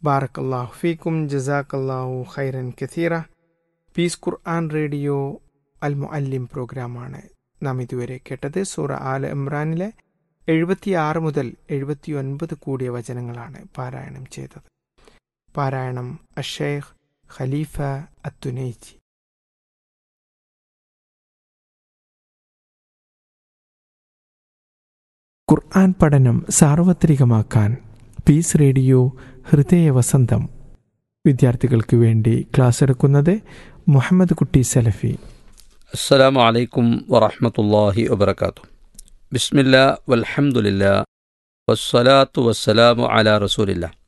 ബാറക്കല്ലാഹു ഫീക്കും ജസാക്കല്ലാഹു ഖൈറൻ കഥീറ പീസ് ഖുർആൻ റേഡിയോ അൽ മുഅല്ലിം പ്രോഗ്രാമാണ് നാം ഇതുവരെ കേട്ടത് സൂറ ആൽ ഇമ്രാനിലെ എഴുപത്തിയാറ് മുതൽ എഴുപത്തിയൊൻപത് കൂടിയ വചനങ്ങളാണ് പാരായണം ചെയ്തത് പാരായണം അഷേഖ് ഖലീഫ അത്തുനൈജി ഖുർആൻ പഠനം സാർവത്രികമാക്കാൻ പീസ് റേഡിയോ ഹൃദയ വസന്തം വിദ്യാർത്ഥികൾക്ക് വേണ്ടി ക്ലാസ് എടുക്കുന്നത് മുഹമ്മദ് കുട്ടി സലഫി السلام عليكم ورحمة الله وبركاته بسم الله والحمد لله والصلاة والسلام على رسول الله